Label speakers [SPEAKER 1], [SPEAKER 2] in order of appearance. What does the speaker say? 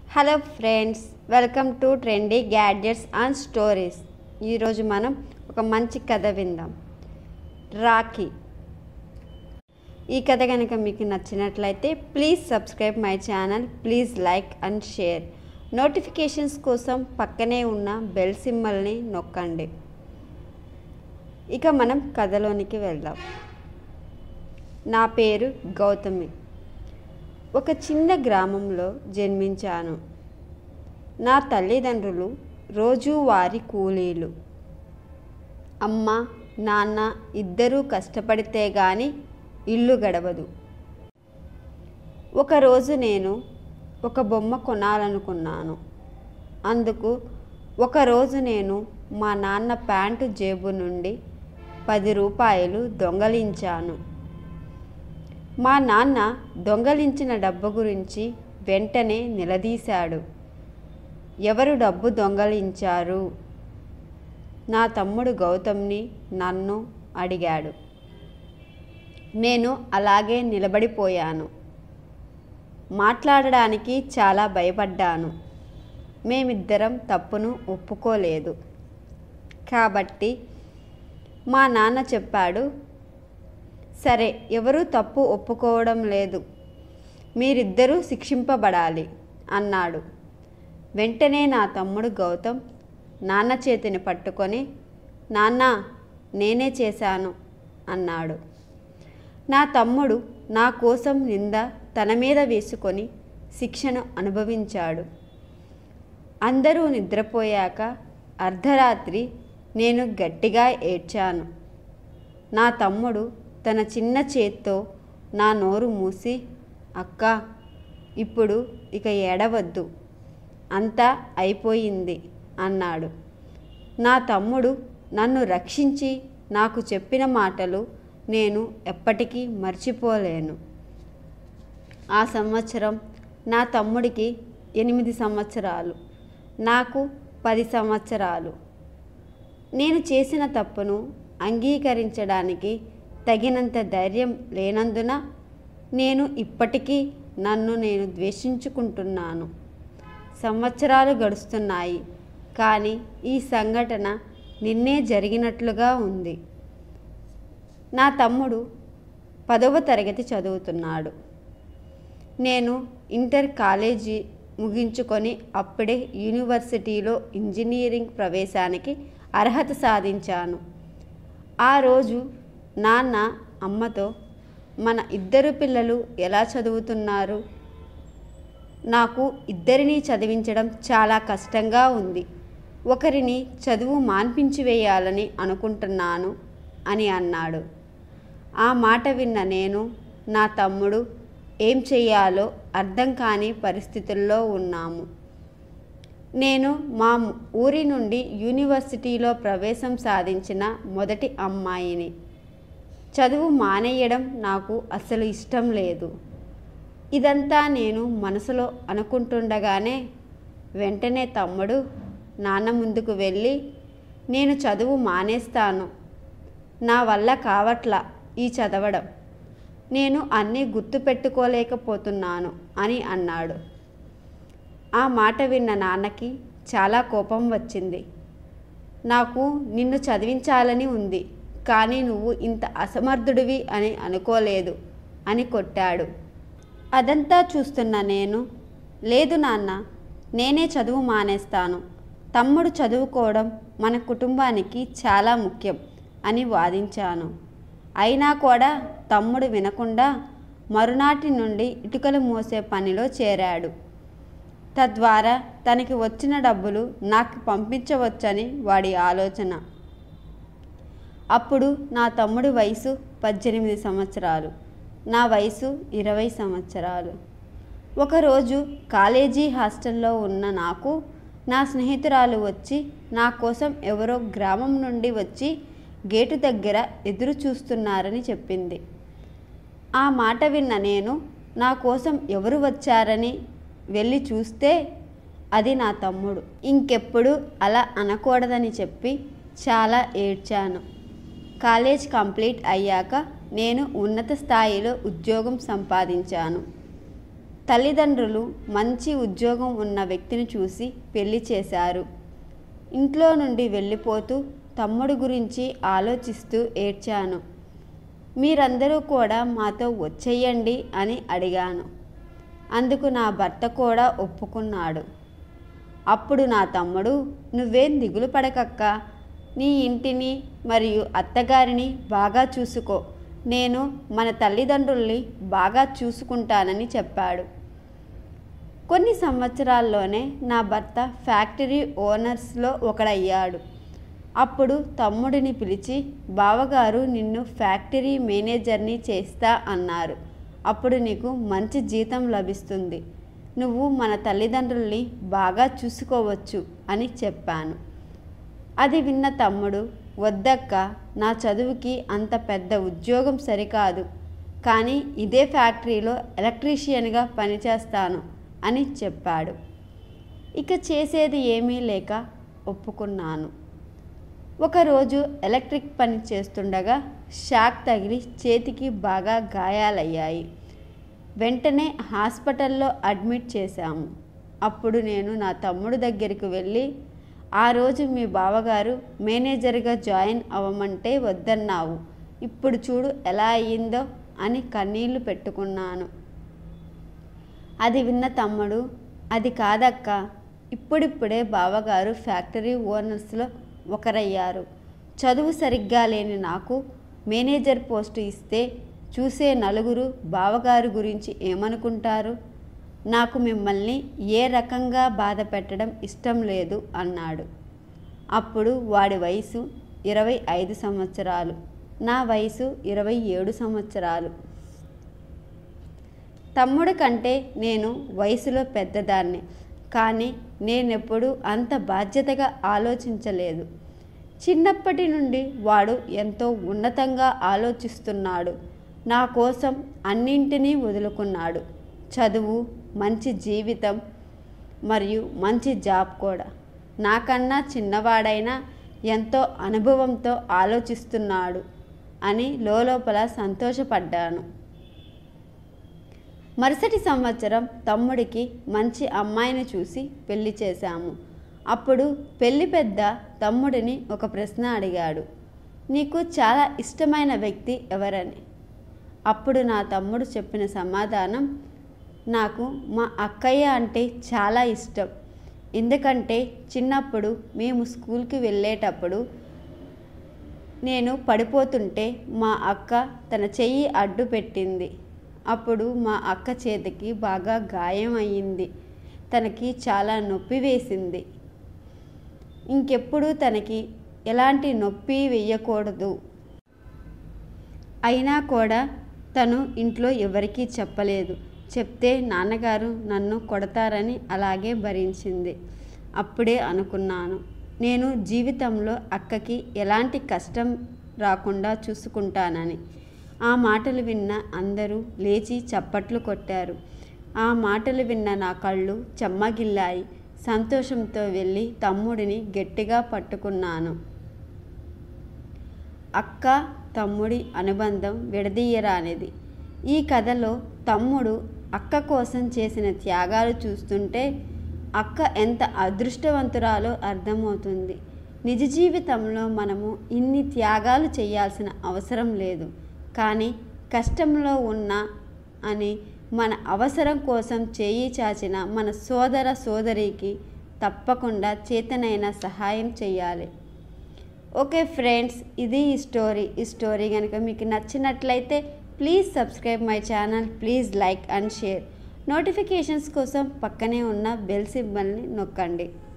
[SPEAKER 1] hello friends welcome to trendy gadgets and stories ఈరోజు మనం ఒక మంచి కథ విందాం రాఖీ ఈ కథ కనుక మీకు నచ్చినట్లయితే please subscribe my channel please like and share notifications కోసం పక్కనే ఉన్న బెల్ సింబల్ని నొక్కండి ఇక మనం కథలోనికి వెళ్దాం నా పేరు గౌతమి ఒక చిన్న గ్రామంలో జన్మించాను నా తల్లిదండ్రులు రోజువారీ కూలీలు అమ్మ నాన్న ఇద్దరూ కష్టపడితే గాని ఇల్లు గడవదు ఒకరోజు నేను ఒక బొమ్మ కొనాలనుకున్నాను అందుకు ఒకరోజు నేను మా నాన్న ప్యాంటు జేబు నుండి పది రూపాయలు దొంగలించాను మా నాన్న దొంగలించిన డబ్బు గురించి వెంటనే నిలదీశాడు ఎవరు డబ్బు దొంగలించారు నా తమ్ముడు గౌతమ్ని నన్ను అడిగాడు నేను అలాగే నిలబడిపోయాను మాట్లాడడానికి చాలా భయపడ్డాను మేమిద్దరం తప్పును ఒప్పుకోలేదు కాబట్టి మా నాన్న చెప్పాడు సరే ఎవరూ తప్పు ఒప్పుకోవడం లేదు మీరిద్దరూ శిక్షింపబడాలి అన్నాడు వెంటనే నా తమ్ముడు గౌతమ్ నాన్న చేతిని పట్టుకొని నాన్న నేనే చేశాను అన్నాడు నా తమ్ముడు నా కోసం నింద తన మీద వేసుకొని శిక్షను అనుభవించాడు అందరూ నిద్రపోయాక అర్ధరాత్రి నేను గట్టిగా ఏడ్చాను నా తమ్ముడు తన చిన్న చేత్తో నా నోరు మూసి అక్క ఇప్పుడు ఇక ఏడవద్దు అంతా అయిపోయింది అన్నాడు నా తమ్ముడు నన్ను రక్షించి నాకు చెప్పిన మాటలు నేను ఎప్పటికీ మర్చిపోలేను ఆ సంవత్సరం నా తమ్ముడికి ఎనిమిది సంవత్సరాలు నాకు పది సంవత్సరాలు నేను చేసిన తప్పును అంగీకరించడానికి తగినంత ధైర్యం లేనందున నేను ఇప్పటికీ నన్ను నేను ద్వేషించుకుంటున్నాను సంవత్సరాలు గడుస్తున్నాయి కానీ ఈ సంఘటన నిన్నే జరిగినట్లుగా ఉంది నా తమ్ముడు పదవ తరగతి చదువుతున్నాడు నేను ఇంటర్ కాలేజీ ముగించుకొని అప్పుడే యూనివర్సిటీలో ఇంజనీరింగ్ ప్రవేశానికి అర్హత సాధించాను ఆ రోజు నాన్న అమ్మతో మన ఇద్దరు పిల్లలు ఎలా చదువుతున్నారు నాకు ఇద్దరిని చదివించడం చాలా కష్టంగా ఉంది ఒకరిని చదువు మాన్పించి వేయాలని అనుకుంటున్నాను అని అన్నాడు ఆ మాట విన్న నేను నా తమ్ముడు ఏం చెయ్యాలో అర్థం కాని పరిస్థితుల్లో ఉన్నాము నేను మా ఊరి నుండి యూనివర్సిటీలో ప్రవేశం సాధించిన మొదటి అమ్మాయిని చదువు మానేయడం నాకు అసలు ఇష్టం లేదు ఇదంతా నేను మనసులో అనుకుంటుండగానే వెంటనే తమ్ముడు నాన్న ముందుకు వెళ్ళి నేను చదువు మానేస్తాను నా వల్ల కావట్లా ఈ చదవడం నేను అన్నీ గుర్తుపెట్టుకోలేకపోతున్నాను అని అన్నాడు ఆ మాట విన్న నాన్నకి చాలా కోపం వచ్చింది నాకు నిన్ను చదివించాలని ఉంది కానీ నువ్వు ఇంత అసమర్థుడివి అని అనుకోలేదు అని కొట్టాడు అదంతా చూస్తున్న నేను లేదు నాన్న నేనే చదువు మానేస్తాను తమ్ముడు చదువుకోవడం మన కుటుంబానికి చాలా ముఖ్యం అని వాదించాను అయినా కూడా తమ్ముడు వినకుండా మరునాటి నుండి ఇటుకలు మోసే పనిలో చేరాడు తద్వారా తనకి వచ్చిన డబ్బులు నాకు పంపించవచ్చని వాడి ఆలోచన అప్పుడు నా తమ్ముడి వయసు పద్దెనిమిది సంవత్సరాలు నా వయసు ఇరవై సంవత్సరాలు ఒకరోజు కాలేజీ హాస్టల్లో ఉన్న నాకు నా స్నేహితురాలు వచ్చి నా కోసం ఎవరో గ్రామం నుండి వచ్చి గేటు దగ్గర ఎదురు చూస్తున్నారని చెప్పింది ఆ మాట విన్న నేను నా కోసం ఎవరు వచ్చారని వెళ్ళి చూస్తే అది నా తమ్ముడు ఇంకెప్పుడు అలా అనకూడదని చెప్పి చాలా ఏడ్చాను కాలేజ్ కంప్లీట్ అయ్యాక నేను ఉన్నత స్థాయిలో ఉద్యోగం సంపాదించాను తల్లిదండ్రులు మంచి ఉద్యోగం ఉన్న వ్యక్తిని చూసి పెళ్లి చేశారు ఇంట్లో నుండి వెళ్ళిపోతూ తమ్ముడు గురించి ఆలోచిస్తూ ఏడ్చాను మీరందరూ కూడా మాతో వచ్చేయండి అని అడిగాను అందుకు నా భర్త కూడా ఒప్పుకున్నాడు అప్పుడు నా తమ్ముడు నువ్వేం దిగులు పడకక్క నీ ఇంటిని మరియు అత్తగారిని బాగా చూసుకో నేను మన తల్లిదండ్రుల్ని బాగా చూసుకుంటానని చెప్పాడు కొన్ని సంవత్సరాల్లోనే నా భర్త ఫ్యాక్టరీ ఓనర్స్లో ఒకడయ్యాడు అప్పుడు తమ్ముడిని పిలిచి బావగారు నిన్ను ఫ్యాక్టరీ మేనేజర్ని చేస్తా అన్నారు అప్పుడు నీకు మంచి జీతం లభిస్తుంది నువ్వు మన తల్లిదండ్రుల్ని బాగా చూసుకోవచ్చు అని చెప్పాను అది విన్న తమ్ముడు వద్దక్క నా చదువుకి అంత పెద్ద ఉద్యోగం సరికాదు కానీ ఇదే ఫ్యాక్టరీలో ఎలక్ట్రీషియన్గా పనిచేస్తాను అని చెప్పాడు ఇక చేసేది ఏమీ లేక ఒప్పుకున్నాను ఒకరోజు ఎలక్ట్రిక్ పని చేస్తుండగా షాక్ తగిలి చేతికి బాగా గాయాలయ్యాయి వెంటనే హాస్పిటల్లో అడ్మిట్ చేశాము అప్పుడు నేను నా తమ్ముడు దగ్గరికి వెళ్ళి ఆ రోజు మీ బావగారు మేనేజర్గా జాయిన్ అవ్వమంటే వద్దన్నావు ఇప్పుడు చూడు ఎలా అయ్యిందో అని కన్నీళ్లు పెట్టుకున్నాను అది విన్న తమ్ముడు అది కాదక్క ఇప్పుడిప్పుడే బావగారు ఫ్యాక్టరీ ఓనర్స్లో ఒకరయ్యారు చదువు సరిగ్గా లేని నాకు మేనేజర్ పోస్టు ఇస్తే చూసే నలుగురు బావగారు గురించి ఏమనుకుంటారు నాకు మిమ్మల్ని ఏ రకంగా బాధ పెట్టడం ఇష్టం లేదు అన్నాడు అప్పుడు వాడి వయసు ఇరవై ఐదు సంవత్సరాలు నా వయసు ఇరవై ఏడు సంవత్సరాలు తమ్ముడి కంటే నేను వయసులో పెద్దదాన్ని కానీ నేనెప్పుడు అంత బాధ్యతగా ఆలోచించలేదు చిన్నప్పటి నుండి వాడు ఎంతో ఉన్నతంగా ఆలోచిస్తున్నాడు నా కోసం అన్నింటినీ వదులుకున్నాడు చదువు మంచి జీవితం మరియు మంచి జాబ్ కూడా నాకన్నా చిన్నవాడైనా ఎంతో అనుభవంతో ఆలోచిస్తున్నాడు అని లోపల సంతోషపడ్డాను మరుసటి సంవత్సరం తమ్ముడికి మంచి అమ్మాయిని చూసి పెళ్లి చేశాము అప్పుడు పెళ్లి పెద్ద తమ్ముడిని ఒక ప్రశ్న అడిగాడు నీకు చాలా ఇష్టమైన వ్యక్తి ఎవరని అప్పుడు నా తమ్ముడు చెప్పిన సమాధానం నాకు మా అక్కయ్య అంటే చాలా ఇష్టం ఎందుకంటే చిన్నప్పుడు మేము స్కూల్కి వెళ్ళేటప్పుడు నేను పడిపోతుంటే మా అక్క తన చెయ్యి అడ్డు పెట్టింది అప్పుడు మా అక్క చేతికి బాగా గాయం అయ్యింది తనకి చాలా నొప్పి వేసింది ఇంకెప్పుడు తనకి ఎలాంటి నొప్పి వేయకూడదు అయినా కూడా తను ఇంట్లో ఎవరికీ చెప్పలేదు చెప్తే నాన్నగారు నన్ను కొడతారని అలాగే భరించింది అప్పుడే అనుకున్నాను నేను జీవితంలో అక్కకి ఎలాంటి కష్టం రాకుండా చూసుకుంటానని ఆ మాటలు విన్న అందరూ లేచి చప్పట్లు కొట్టారు ఆ మాటలు విన్న నా కళ్ళు చెమ్మగిల్లాయి సంతోషంతో వెళ్ళి తమ్ముడిని గట్టిగా పట్టుకున్నాను అక్క తమ్ముడి అనుబంధం విడదీయరానిది ఈ కథలో తమ్ముడు అక్క కోసం చేసిన త్యాగాలు చూస్తుంటే అక్క ఎంత అదృష్టవంతురాలో అర్థమవుతుంది నిజ జీవితంలో మనము ఇన్ని త్యాగాలు చేయాల్సిన అవసరం లేదు కానీ కష్టంలో ఉన్న అని మన అవసరం కోసం చేయి చాచిన మన సోదర సోదరికి తప్పకుండా చేతనైన సహాయం చేయాలి ఓకే ఫ్రెండ్స్ ఇది ఈ స్టోరీ ఈ స్టోరీ కనుక మీకు నచ్చినట్లయితే please subscribe my channel please like and share notifications కోసం పక్కనే ఉన్న బెల్ సింబల్ని నొక్కండి